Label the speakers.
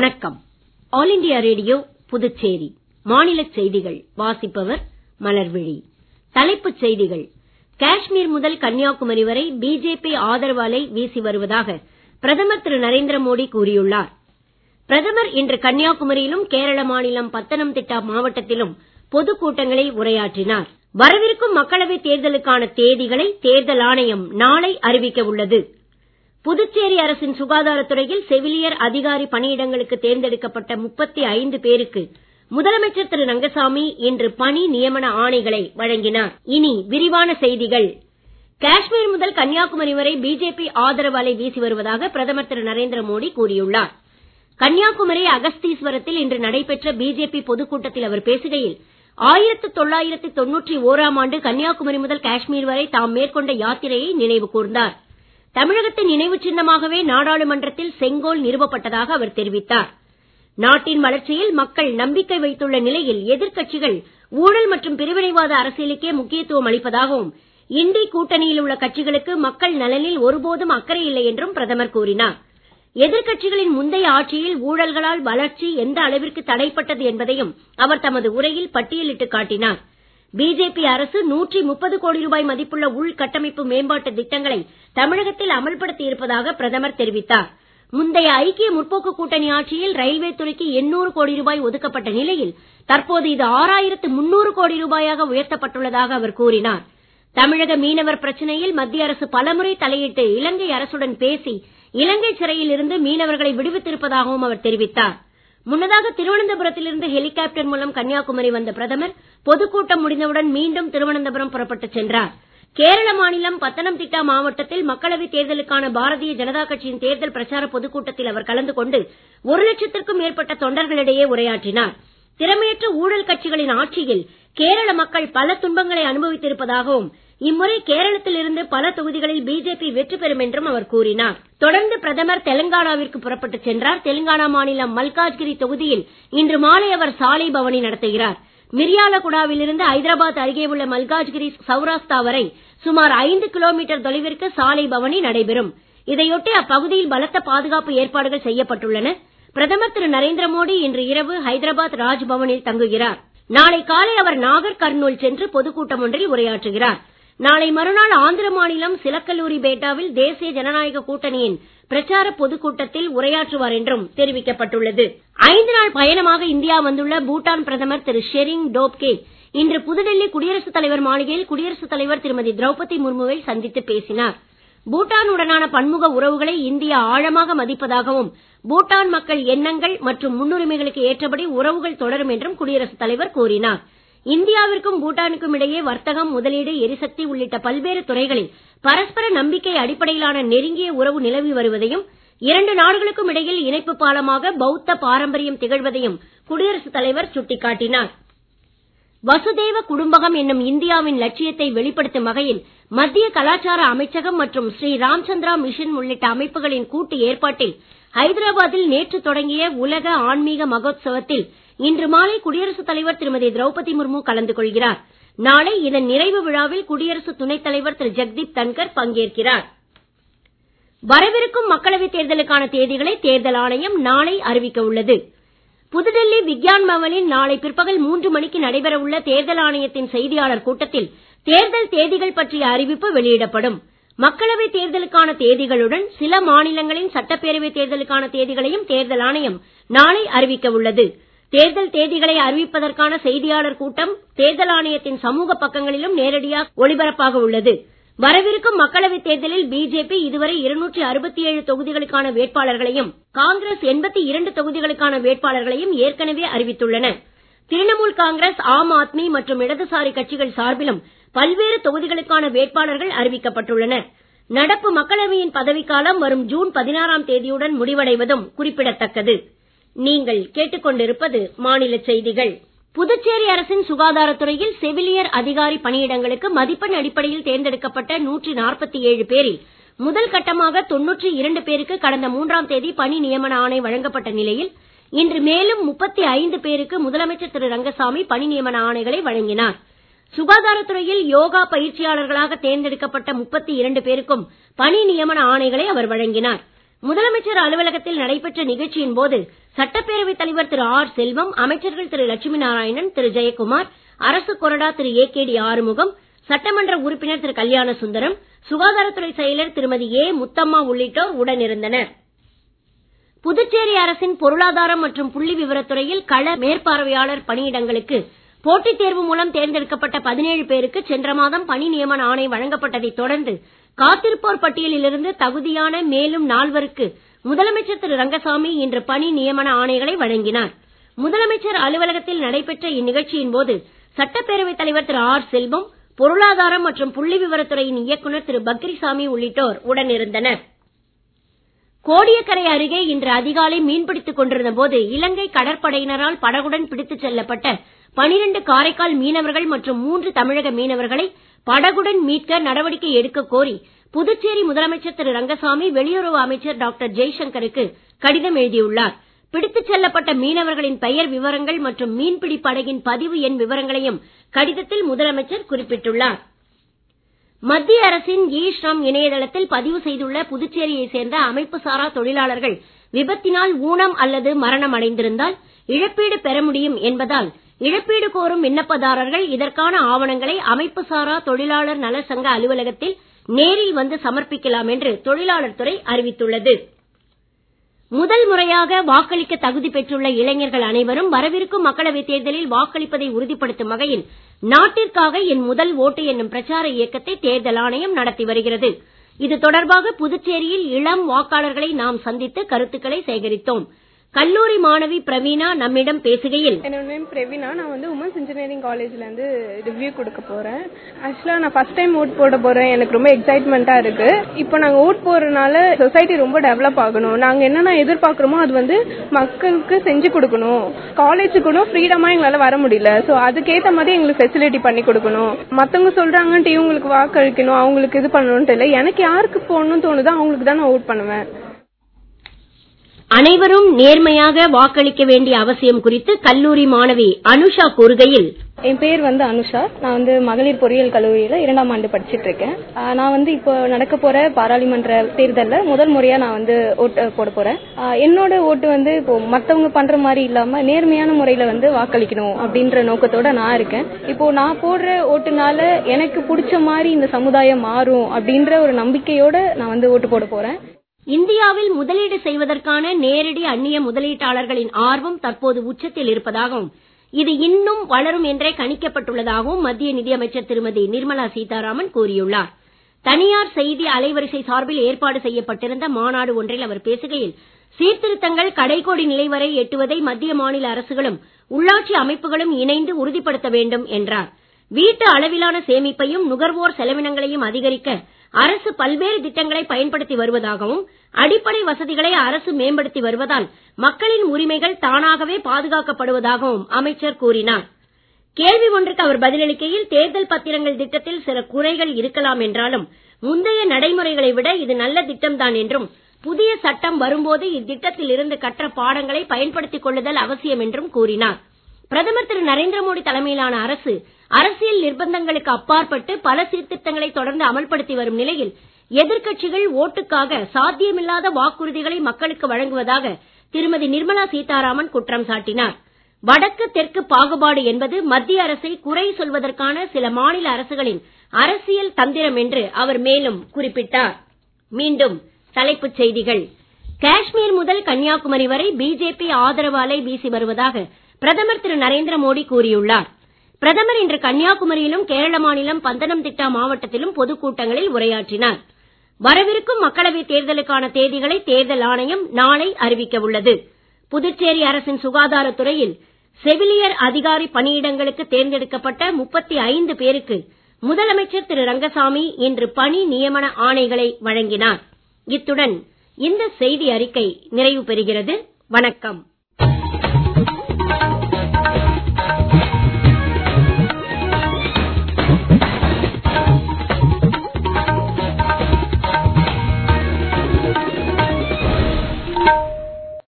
Speaker 1: வணக்கம் all India radio Puducherry மாநிலச் செய்திகள் வாசிப்பவர் மலர்விழி தலைப்புச் செய்திகள் காஷ்மீர் முதல் கன்னியாகுமரி வரை பிஜேபி ஆதரவு அலை வீசி வருவதாக பிரதமர் திரு நரேந்திர மோடி கூறியுள்ளார் பிரதமர் இன்று கன்னியாகுமரியிலும் கேரள மாநிலம் பத்தனம்திட்டா மாவட்டத்திலும் பொதுக் கூட்டங்களில் உரையாற்றினார் வரவிருக்கும் மக்களவைத் தேர்தலுக்கான தேதிகளை தேர்தல் ஆணையம் நாளை அறிவிக்க உள்ளது புதுச்சேரி அரசின் சுகாதாரத் துறையில் செவிலியர் அதிகாரி பணியிடங்களுக்கு தேர்ந்தெடுக்கப்பட்ட முப்பத்தி ஐந்து பேருக்கு முதலமைச்சர் திரு ரங்கசாமி இன்று பணி நியமன ஆணைகளை வழங்கினார் இனி விரிவான செய்திகள் காஷ்மீர் முதல் கன்னியாகுமரி வரை பிஜேபி ஆதரவு அலை வீசி வருவதாக பிரதமர் திரு நரேந்திர மோடி கூறியுள்ளார் கன்னியாகுமரி அகஸ்தீஸ்வரத்தில் இன்று நடைபெற்ற பிஜேபி பொதுக்கூட்டத்தில் அவர் பேசுகையில் ஆயிரத்து தொள்ளாயிரத்து தொண்ணூற்றி ஓராம் ஆண்டு கன்னியாகுமரி முதல் காஷ்மீர் வரை தாம் மேற்கொண்ட யாத்திரையை நினைவு கூர்ந்தார் தமிழகத்தின் நினைவு சின்னமாகவே நாடாளுமன்றத்தில் செங்கோல் நிறுவப்பட்டதாக அவர் தெரிவித்தார் நாட்டின் வளர்ச்சியில் மக்கள் நம்பிக்கை வைத்துள்ள நிலையில் எதிர்க்கட்சிகள் ஊழல் மற்றும் பிரிவினைவாத அரசியலுக்கே முக்கியத்துவம் அளிப்பதாகவும் இண்டி கூட்டணியில் உள்ள கட்சிகளுக்கு மக்கள் நலனில் ஒருபோதும் அக்கறை இல்லை என்றும் பிரதமர் கூறினார் எதிர்க்கட்சிகளின் முந்தைய ஆட்சியில் ஊழல்களால் வளர்ச்சி எந்த அளவிற்கு தடைப்பட்டது என்பதையும் அவர் தமது உரையில் பட்டியலிட்டுக் காட்டினார் பிஜேபி அரசு நூற்றி முப்பது கோடி ரூபாய் மதிப்புள்ள உள்கட்டமைப்பு மேம்பாட்டு திட்டங்களை தமிழகத்தில் அமல்படுத்தி இருப்பதாக பிரதமர் தெரிவித்தார் முந்தைய ஐக்கிய முற்போக்கு கூட்டணி ஆட்சியில் ரயில்வே துறைக்கு எண்ணூறு கோடி ரூபாய் ஒதுக்கப்பட்ட நிலையில் தற்போது இது ஆறாயிரத்து முன்னூறு கோடி ரூபாயாக உயர்த்தப்பட்டுள்ளதாக அவர் கூறினார் தமிழக மீனவர் பிரச்சனையில் மத்திய அரசு பலமுறை தலையிட்டு இலங்கை அரசுடன் பேசி இலங்கை சிறையில் இருந்து மீனவர்களை விடுவித்திருப்பதாகவும் அவர் தெரிவித்தார் முன்னதாக திருவனந்தபுரத்திலிருந்து ஹெலிகாப்டர் மூலம் கன்னியாகுமரி வந்த பிரதமர் பொதுக்கூட்டம் முடிந்தவுடன் மீண்டும் திருவனந்தபுரம் புறப்பட்டுச் சென்றார் கேரள மாநிலம் பத்தனம்திட்டா மாவட்டத்தில் மக்களவைத் தேர்தலுக்கான பாரதிய ஜனதா கட்சியின் தேர்தல் பிரச்சார பொதுக்கூட்டத்தில் அவர் கலந்து கொண்டு ஒரு லட்சத்திற்கும் மேற்பட்ட தொண்டர்களிடையே உரையாற்றினார் திறமையற்ற ஊழல் கட்சிகளின் ஆட்சியில் கேரள மக்கள் பல துன்பங்களை அனுபவித்திருப்பதாகவும் இம்முறை கேரளத்தில் இருந்து பல தொகுதிகளில் பிஜேபி வெற்றி பெறும் என்றும் அவர் கூறினார் தொடர்ந்து பிரதமர் தெலுங்கானாவிற்கு புறப்பட்டுச் சென்றார் தெலுங்கானா மாநிலம் மல்காஜ்கிரி தொகுதியில் இன்று மாலை அவர் சாலை பவனி நடத்துகிறார் மிரியாலகுடாவில் இருந்து ஐதராபாத் அருகே உள்ள மல்காஜ்கிரி சௌராஸ்தா வரை சுமார் ஐந்து கிலோமீட்டர் தொலைவிற்கு சாலை பவனி நடைபெறும் இதையொட்டி அப்பகுதியில் பலத்த பாதுகாப்பு ஏற்பாடுகள் செய்யப்பட்டுள்ளன பிரதமர் திரு நரேந்திர மோடி இன்று இரவு ஹைதராபாத் ராஜ்பவனில் தங்குகிறார் நாளை காலை அவர் நாகர் கர்னூல் சென்று பொதுக்கூட்டம் ஒன்றில் உரையாற்றுகிறார் நாளை மறுநாள் ஆந்திர மாநிலம் சிலக்கல்லூரி பேட்டாவில் தேசிய ஜனநாயக கூட்டணியின் பிரச்சார பொதுக்கூட்டத்தில் உரையாற்றுவார் என்றும் தெரிவிக்கப்பட்டுள்ளது ஐந்து நாள் பயணமாக இந்தியா வந்துள்ள பூட்டான் பிரதமர் திரு ஷெரிங் டோப்கே இன்று புதுடெல்லி குடியரசுத் தலைவர் மாளிகையில் குடியரசுத் தலைவர் திருமதி திரௌபதி முர்முவை சந்தித்து பேசினார் பூட்டானுடனான பன்முக உறவுகளை இந்தியா ஆழமாக மதிப்பதாகவும் பூட்டான் மக்கள் எண்ணங்கள் மற்றும் முன்னுரிமைகளுக்கு ஏற்றபடி உறவுகள் தொடரும் என்றும் குடியரசுத் தலைவர் கூறினார் இந்தியாவிற்கும் பூட்டானுக்கும் இடையே வர்த்தகம் முதலீடு எரிசக்தி உள்ளிட்ட பல்வேறு துறைகளில் பரஸ்பர நம்பிக்கை அடிப்படையிலான நெருங்கிய உறவு நிலவி வருவதையும் இரண்டு நாடுகளுக்கும் இடையில் இணைப்பு பாலமாக பௌத்த பாரம்பரியம் திகழ்வதையும் குடியரசுத் தலைவர் சுட்டிக்காட்டினார் வசுதேவ குடும்பகம் என்னும் இந்தியாவின் லட்சியத்தை வெளிப்படுத்தும் வகையில் மத்திய கலாச்சார அமைச்சகம் மற்றும் ஸ்ரீ ராம்சந்திரா மிஷன் உள்ளிட்ட அமைப்புகளின் கூட்டு ஏற்பாட்டில் ஹைதராபாத்தில் நேற்று தொடங்கிய உலக ஆன்மீக மகோத்சவத்தில் இன்று மாலை குடியரசுத் தலைவர் திருமதி திரௌபதி முர்மு கலந்து கொள்கிறார் நாளை இதன் நிறைவு விழாவில் குடியரசு துணைத் தலைவர் திரு ஜெக்தீப் தன்கர் பங்கேற்கிறார் வரவிருக்கும் மக்களவைத் தேர்தலுக்கான தேதிகளை தேர்தல் ஆணையம் நாளை அறிவிக்க உள்ளது புதுடெல்லி விக்யான் பவனில் நாளை பிற்பகல் மூன்று மணிக்கு நடைபெற உள்ள தேர்தல் ஆணையத்தின் செய்தியாளர் கூட்டத்தில் தேர்தல் தேதிகள் பற்றிய அறிவிப்பு வெளியிடப்படும் மக்களவைத் தேர்தலுக்கான தேதிகளுடன் சில மாநிலங்களின் சட்டப்பேரவைத் தேர்தலுக்கான தேதிகளையும் தேர்தல் ஆணையம் நாளை அறிவிக்க உள்ளது தேர்தல் தேதிகளை அறிவிப்பதற்கான செய்தியாளர் கூட்டம் தேர்தல் ஆணையத்தின் சமூக பக்கங்களிலும் நேரடியாக ஒளிபரப்பாக உள்ளது வரவிருக்கும் மக்களவைத் தேர்தலில் பிஜேபி இதுவரை இருநூற்றி அறுபத்தி ஏழு தொகுதிகளுக்கான வேட்பாளர்களையும் காங்கிரஸ் எண்பத்தி இரண்டு தொகுதிகளுக்கான வேட்பாளர்களையும் ஏற்கனவே அறிவித்துள்ளன திரிணாமுல் காங்கிரஸ் ஆம் ஆத்மி மற்றும் இடதுசாரி கட்சிகள் சார்பிலும் பல்வேறு தொகுதிகளுக்கான வேட்பாளர்கள் அறிவிக்கப்பட்டுள்ளனர் நடப்பு மக்களவையின் பதவிக்காலம் வரும் ஜூன் பதினாறாம் தேதியுடன் முடிவடைவதும் குறிப்பிடத்தக்கது நீங்கள் கேட்டுக்கொண்டிருப்பது மாநில செய்திகள் புதுச்சேரி அரசின் சுகாதாரத்துறையில் செவிலியர் அதிகாரி பணியிடங்களுக்கு மதிப்பெண் அடிப்படையில் தேர்ந்தெடுக்கப்பட்ட நூற்றி நாற்பத்தி ஏழு பேரில் முதல் கட்டமாக தொன்னூற்றி இரண்டு பேருக்கு கடந்த மூன்றாம் தேதி பணி நியமன ஆணை வழங்கப்பட்ட நிலையில் இன்று மேலும் முப்பத்தி ஐந்து பேருக்கு முதலமைச்சர் திரு ரங்கசாமி பணி நியமன ஆணைகளை வழங்கினார் சுகாதாரத்துறையில் யோகா பயிற்சியாளர்களாக தேர்ந்தெடுக்கப்பட்ட முப்பத்தி இரண்டு பேருக்கும் பணி நியமன ஆணைகளை அவர் வழங்கினார் முதலமைச்சர் அலுவலகத்தில் நடைபெற்ற நிகழ்ச்சியின் போது சட்டப்பேரவைத் தலைவர் திரு ஆர் செல்வம் அமைச்சர்கள் திரு லட்சுமி நாராயணன் திரு ஜெயக்குமார் அரசு கொறடா Thiru A K T Arumugam சட்டமன்ற உறுப்பினர் திரு கல்யாண சுந்தரம் சுகாதாரத்துறை செயலர் திருமதி ஏ முத்தம்மா உள்ளிட்டோர் உடனிருந்தனர் புதுச்சேரி அரசின் பொருளாதாரம் மற்றும் புள்ளி விவரத்துறையில் கள மேற்பார்வையாளர் பணியிடங்களுக்கு போட்டித் தேர்வு மூலம் தேர்ந்தெடுக்கப்பட்ட பதினேழு பேருக்கு சென்ற மாதம் பணி நியமன ஆணை வழங்கப்பட்டதைத் தொடர்ந்து காத்திருப்போர் பட்டியலில் இருந்து தகுதியான மேலும் நால்வருக்கு முதலமைச்சர் திரு ரங்கசாமி இன்று பணி நியமன ஆணைகளை வழங்கினார் முதலமைச்சர் அலுவலகத்தில் நடைபெற்ற இந்நிகழ்ச்சியின் போது சட்டப்பேரவைத் தலைவர் திரு ஆர் செல்வம் பொருளாதாரம் மற்றும் புள்ளி விவரத்துறையின் இயக்குநர் திரு பக்ரிசாமி உள்ளிட்டோர் உடனிருந்தனர் கோடியக்கரை அருகே இன்று அதிகாலை மீன்பிடித்துக் கொண்டிருந்த போது இலங்கை கடற்படையினரால் படகுடன் பிடித்துச் செல்லப்பட்ட பனிரெண்டு காரைக்கால் மீனவர்கள் மற்றும் மூன்று தமிழக மீனவர்களை படகுடன் மீட்க நடவடிக்கை எடுக்க கோரி புதுச்சேரி முதலமைச்சர் திரு ரங்கசாமி வெளியுறவு அமைச்சர் டாக்டர் ஜெய்சங்கருக்கு கடிதம் எழுதியுள்ளார் பிடித்துச் செல்லப்பட்ட மீனவர்களின் பெயர் விவரங்கள் மற்றும் மீன்பிடி படகின் பதிவு எண் விவரங்களையும் கடிதத்தில் முதலமைச்சர் குறிப்பிட்டுள்ளார் மத்திய அரசின் இ ஷ்ரம் இணையதளத்தில் பதிவு செய்துள்ள புதுச்சேரியைச் சேர்ந்த அமைப்பு சாரா தொழிலாளர்கள் விபத்தினால் ஊனம் அல்லது மரணம் அடைந்திருந்தால் இழப்பீடு பெற முடியும் என்பதால் இழப்பீடு கோரும் விண்ணப்பதாரர்கள் இதற்கான ஆவணங்களை அமைப்பு சாரா தொழிலாளர் நல சங்க அலுவலகத்தில் நேரில் வந்து சமர்ப்பிக்கலாம் என்று தொழிலாளர் துறை அறிவித்துள்ளது முதல் முறையாக வாக்களிக்க தகுதி பெற்றுள்ள இளைஞர்கள் அனைவரும் வரவிருக்கும் மக்களவைத் தேர்தலில் வாக்களிப்பதை உறுதிப்படுத்தும் வகையில் நாட்டிற்காக என் முதல் ஓட்டு என்னும் பிரச்சார இயக்கத்தை தேர்தல் ஆணையம் நடத்தி வருகிறது இது தொடர்பாக புதுச்சேரியில் இளம் வாக்காளர்களை நாம் சந்தித்து கருத்துக்களை சேகரித்தோம் கல்லூரி மாணவி பிரவீனா நம்மிடம் பேசுகையில்
Speaker 2: என்னோட நேம் பிரவீனா நான் வந்து உமன்ஸ் இன்ஜினியரிங் காலேஜ்ல இருந்து ரிவ்யூ கொடுக்க போறேன் ஆக்சுவலா நான் ஃபர்ஸ்ட் டைம் ஓட் போட போறேன் எனக்கு ரொம்ப எக்ஸைட்மெண்டா இருக்கு இப்போ நாங்க ஓட் போறதுனால சொசைட்டி ரொம்ப டெவலப் ஆகணும் நாங்க என்னென்ன எதிர்பார்க்கறோமோ அது வந்து மக்களுக்கு செஞ்சு கொடுக்கணும் காலேஜுக்கு கூட ஃப்ரீடமா எங்களால வர முடியல ஸோ அதுக்கேற்ற மாதிரி எங்களுக்கு ஃபெசிலிட்டி பண்ணி கொடுக்கணும் மத்தவங்க சொல்றாங்கன்ட்டு இவங்களுக்கு வாக்களிக்கணும் அவங்களுக்கு இது பண்ணணும்ட்டு இல்லை எனக்கு யாருக்கு போடணும்னு தோணுதோ அவங்களுக்கு தான் நான் ஓட் பண்ணுவேன்
Speaker 1: அனைவரும் நேர்மையாக வாக்களிக்க வேண்டிய அவசியம் குறித்து கல்லூரி மாணவி அனுஷா கூறுகையில்
Speaker 3: என் பேர் வந்து அனுஷா நான் வந்து மகளிர் பொறியியல் கல்லூரியில இரண்டாம் ஆண்டு படிச்சிட்டு இருக்கேன் ஆஹ் நான் வந்து இப்போ நடக்க போற பாராளுமன்ற தேர்தல்ல முதல் முறையா நான் வந்து ஓட்டு போட போறேன் ஆஹ் என்னோட ஓட்டு வந்து இப்போ மத்தவங்க பண்ற மாதிரி இல்லாம நேர்மையான முறையில வந்து வாக்களிக்கணும் அப்படின்ற நோக்கத்தோட நான் இருக்கேன் இப்போ நான் போடுற ஓட்டுனால எனக்கு பிடிச்ச மாதிரி இந்த சமுதாயம் மாறும் அப்படின்ற ஒரு நம்பிக்கையோட நான் வந்து ஓட்டு போட போறேன்
Speaker 1: இந்தியாவில் முதலீடு செய்வதற்கான நேரடி அந்நிய முதலீட்டாளர்களின் ஆர்வம் தற்போது உச்சத்தில் இருப்பதாகவும் இது இன்னும் வளரும் என்றே கணிக்கப்பட்டுள்ளதாகவும் மத்திய நிதியமைச்சர் திருமதி நிர்மலா சீதாராமன் கூறியுள்ளார் தனியார் செய்தி அலைவரிசை சார்பில் ஏற்பாடு செய்யப்பட்டிருந்த மாநாடு ஒன்றில் அவர் பேசுகையில் சீர்திருத்தங்கள் கடைக்கோடி நிலை வரை எட்டுவதை மத்திய மாநில அரசுகளும் உள்ளாட்சி அமைப்புகளும் இணைந்து உறுதிப்படுத்த வேண்டும் என்றார் வீட்டு அளவிலான சேமிப்பையும் நுகர்வோர் செலவினங்களையும் அதிகரிக்க அரசு பல்வேறு திட்டங்களை பயன்படுத்தி வருவதாகவும் அடிப்படை வசதிகளை அரசு மேம்படுத்தி வருவதால் மக்களின் உரிமைகள் தானாகவே பாதுகாக்கப்படுவதாகவும் அமைச்சர் கூறினார் கேள்வி ஒன்றுக்கு அவர் பதிலளிக்கையில் தேர்தல் பத்திரங்கள் திட்டத்தில் சில குறைகள் இருக்கலாம் என்றாலும் முந்தைய நடைமுறைகளை விட இது நல்ல திட்டம்தான் என்றும் புதிய சட்டம் வரும்போது இத்திட்டத்தில் இருந்து கற்ற பாடங்களை பயன்படுத்திக் கொள்ளுதல் அவசியம் என்றும் கூறினார் பிரதமர் திரு நரேந்திர மோடி தலைமையிலான அரசு அரசியல் நிர்பந்தங்களுக்கு அப்பாற்பட்டு பல சீர்திருத்தங்களை தொடர்ந்து அமல்படுத்தி வரும் நிலையில் எதிர்க்கட்சிகள் ஓட்டுக்காக சாத்தியமில்லாத வாக்குறுதிகளை மக்களுக்கு வழங்குவதாக திருமதி நிர்மலா சீதாராமன் குற்றம் சாட்டினார் வடக்கு தெற்கு பாகுபாடு என்பது மத்திய அரசை குறை சொல்வதற்கான சில மாநில அரசுகளின் அரசியல் தந்திரம் என்று அவர் மேலும் குறிப்பிட்டார் மீண்டும் தலைப்புச் செய்திகள் காஷ்மீர் முதல் கன்னியாகுமரி வரை பிஜேபி ஆதரவு அலை வீசி வருவதாக பிரதமர் திரு நரேந்திர மோடி கூறியுள்ளார் பிரதமர் இன்று கன்னியாகுமரியிலும் கேரள மாநிலம் பந்தனம்திட்டா மாவட்டத்திலும் பொதுக்கூட்டங்களில் உரையாற்றினார் வரவிருக்கும் மக்களவைத் தேர்தலுக்கான தேதிகளை தேர்தல் ஆணையம் நாளை அறிவிக்க உள்ளது புதுச்சேரி அரசின் சுகாதாரத் துறையில் செவிலியர் அதிகாரி பணியிடங்களுக்கு தேர்ந்தெடுக்கப்பட்ட முப்பத்தி ஐந்து பேருக்கு முதலமைச்சர் திரு ரங்கசாமி இன்று பணி நியமன ஆணைகளை வழங்கினார் இத்துடன் இந்த செய்தி அறிக்கை நிறைவு பெறுகிறது வணக்கம்